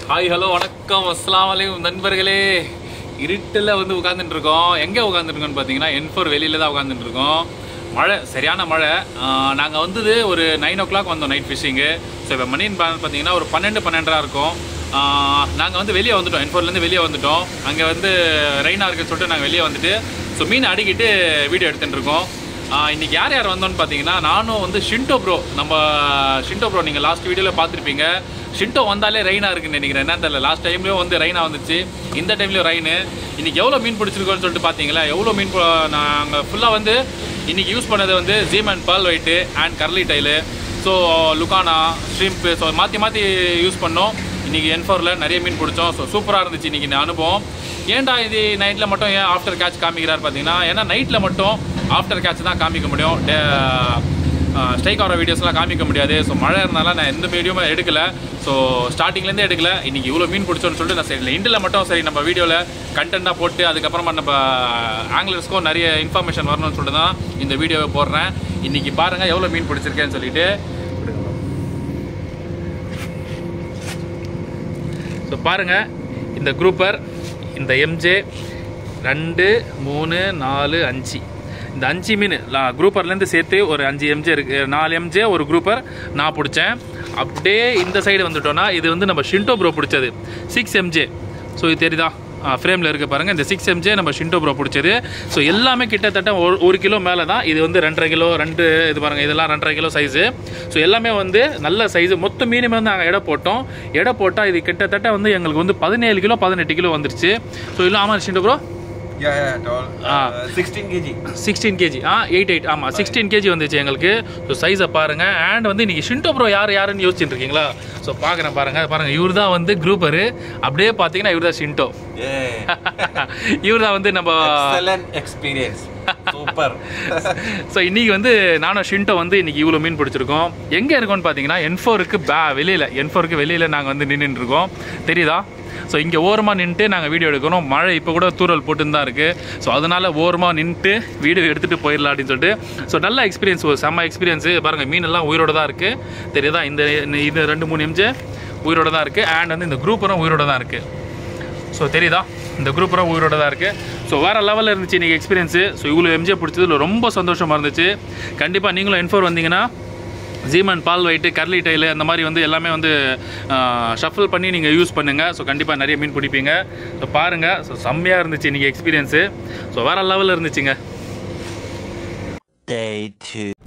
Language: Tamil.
ஹாய் ஹலோ வணக்கம் அஸ்ஸலாமு அலைக்கும் நண்பர்களே இருட்டில் வந்து உட்காந்துட்டு இருக்கோம் எங்கே உட்காந்துட்டு இருக்கோம்னு பார்த்தீங்கன்னா என்ஃபோர் வெளியில தான் உட்காந்துட்டு இருக்கோம் மழை சரியான மழை நாங்கள் வந்தது ஒரு நைன் ஓ கிளாக் வந்தோம் நைட் ஃபிஷிங்கு ஸோ இப்போ மணின்னு பா- பார்த்தீங்கன்னா ஒரு பன்னெண்டு பன்னெண்டரா இருக்கும் நாங்கள் வந்து வெளியே வந்துட்டோம் என்ஃபோர்லேருந்து வெளியே வந்துட்டோம் அங்கே வந்து ரெயினாக இருக்குன்னு சொல்லிட்டு நாங்கள் வெளியே வந்துட்டு ஸோ மீன் அடிக்கிட்டு வீடியோ எடுத்துட்டு இருக்கோம் ஆஹ் இன்னைக்கு யார் யார் வந்தோம்னு பார்த்தீங்கன்னா நானும் வந்து ஷின்டோ ப்ரோ நம்ம ஷின்டோ ப்ரோ நீங்கள் லாஸ்ட் வீடியோவில் பார்த்துருப்பீங்க ஷின்டோ வந்தாலே ரெயினா இருக்குன்னு நினைக்கிறேன் என்ன தெரியல லாஸ்ட் டைம்லேயும் வந்து ரெயினா வந்துச்சு இந்த டைம்லேயும் ரெயின் இன்னைக்கு எவ்வளோ மீன் பிடிச்சிருக்கோன்னு சொல்லிட்டு பார்த்தீங்களா எவ்வளோ மீன் நாங்கள் ஃபுல்லாக வந்து இன்னைக்கு யூஸ் பண்ணது வந்து ஜீம் அண்ட் பால் white and curly tail so லுகானா ஷ்ரிம்ப்பு ஸோ மாற்றி மாற்றி யூஸ் பண்ணோம் இன்றைக்கி என்ஃபோரில் நிறைய மீன் பிடிச்சோம் ஸோ சூப்பராக இருந்துச்சு இன்றைக்கி இந்த அனுபவம் ஏன்டா இது நைட்டில் மட்டும் ஏன் ஆஃப்டர் கேட்ச் காமிக்கிறார் பார்த்தீங்கன்னா ஏன்னா நைட்டில் மட்டும் ஆஃப்டர் கேட்ச் தான் காமிக்க முடியும் ஸ்ட்ரைக் ஆகிற வீடியோஸ்லாம் காமிக்க முடியாது ஸோ மழை இருந்தாலும் நான் எந்த வீடியோமே எடுக்கல ஸோ ஸ்டார்டிங்லேருந்தே எடுக்கல இன்றைக்கி இவ்வளோ மீன் பிடிச்சோன்னு சொல்லிட்டு நான் சரி இண்டில் மட்டும் சரி நம்ம வீடியோவில் கண்டென்ட்டாக போட்டு அதுக்கப்புறமா நம்ம ஆங்கிலர்ஸ்க்கும் நிறைய இன்ஃபர்மேஷன் வரணும்னு சொல்லிட்டு தான் இந்த வீடியோவை போடுறேன் இன்றைக்கி பாருங்கள் எவ்வளோ மீன் பிடிச்சிருக்கேன்னு சொல்லிட்டு ஸோ பாருங்கள் இந்த குரூப்பர் இந்த எம்ஜே ரெண்டு மூணு நாலு அஞ்சு இந்த அஞ்சு மீன் குரூப்பர்லேருந்து சேர்த்து ஒரு அஞ்சு எம்ஜே இருக்கு நாலு எம்ஜே ஒரு குரூப்பர் நான் பிடிச்சேன் அப்படியே இந்த சைடு வந்துட்டோன்னா இது வந்து நம்ம ஷின்டோ ப்ரோ பிடிச்சது சிக்ஸ் எம்ஜே ஸோ இது தெரியுதா ஃப்ரேமில் இருக்க பாருங்கள் இந்த சிக்ஸ் எம்ஜே நம்ம ஷின்டோ ப்ரோ பிடிச்சது ஸோ எல்லாமே கிட்டத்தட்ட ஒரு ஒரு கிலோ மேலே தான் இது வந்து ரெண்டரை கிலோ ரெண்டு இது பாருங்கள் இதெல்லாம் ரெண்டரை கிலோ சைஸு ஸோ எல்லாமே வந்து நல்ல சைஸு மொத்த மீனுமே வந்து நாங்கள் எடை போட்டோம் எடை போட்டால் இது கிட்டத்தட்ட வந்து எங்களுக்கு வந்து பதினேழு கிலோ பதினெட்டு கிலோ வந்துருச்சு ஸோ இல்லை ஆமாம் Shinto bro Yeah, yeah, tall. Ah. Uh, 16 kg. Sixteen KG ஆ எயிட் எயிட் ஆமாம் சிக்ஸ்டீன் கேஜி வந்துச்சு எங்களுக்கு ஸோ சைஸை பாருங்கள் அண்ட் வந்து இன்னைக்கு ஷின்டோ ப்ரோ யார் யாருன்னு யோசிச்சுட்டு இருக்கீங்களா ஸோ பார்க்குறேன் பாருங்கள் பாருங்கள் இவர் தான் வந்து குரூப்பரு அப்படியே பார்த்தீங்கன்னா இவர் தான் ஷின்டோ Yeah. இவர் தான் வந்து நம்ம Excellent experience. Super. ஸோ இன்னைக்கு வந்து நானும் ஷின்டோ வந்து இன்னைக்கு இவ்வளோ மீன் பிடிச்சிருக்கோம் எங்கே இருக்கோம்னு பார்த்தீங்கன்னா என்ஃபோருக்கு பே வெளியில் என்ஃபோருக்கு வெளியில் நாங்கள் வந்து நின்றுட்டு இருக்கோம் தெரியுதா ஸோ இங்கே ஓரமாக நின்றுட்டு நாங்கள் வீடியோ எடுக்கிறோம் மழை இப்போ கூட தூரல் போட்டுன்னு தான் இருக்குது ஸோ அதனால் ஓரமாக நின்றுட்டு வீடியோ எடுத்துகிட்டு போயிடலாம் அப்படின்னு சொல்லிட்டு ஸோ நல்ல எக்ஸ்பீரியன்ஸ் ஒரு செம்ம எக்ஸ்பீரியன்ஸு பாருங்கள் மீன் எல்லாம் உயிரோட தான் இருக்குது தெரியுதா இந்த இது ரெண்டு மூணு எம்ஜே உயிரோட தான் இருக்குது அண்ட் வந்து இந்த குரூப்பரும் உயிரோட தான் இருக்குது ஸோ தெரியுதா இந்த குரூப்லாம் உயிரோட தான் இருக்குது ஸோ வேறு லெவலில் இருந்துச்சு இன்றைக்கி எக்ஸ்பீரியன்ஸு ஸோ இவ்வளோ எம்ஜியை பிடிச்சதுல ரொம்ப சந்தோஷமாக இருந்துச்சு கண்டிப்பாக நீங்களும் என்ஃபோர் வந்தீங்கன்னா ஜீமன் பால் ஒயிட்டு கர்லி டைலு அந்த மாதிரி வந்து எல்லாமே வந்து ஷஃபிள் பண்ணி நீங்கள் யூஸ் பண்ணுங்கள் ஸோ கண்டிப்பாக நிறைய மீன் பிடிப்பீங்க ஸோ பாருங்கள் ஸோ செம்மையாக இருந்துச்சு இன்றைக்கி எக்ஸ்பீரியன்ஸு ஸோ வேறு லெவலில் இருந்துச்சுங்க Day two.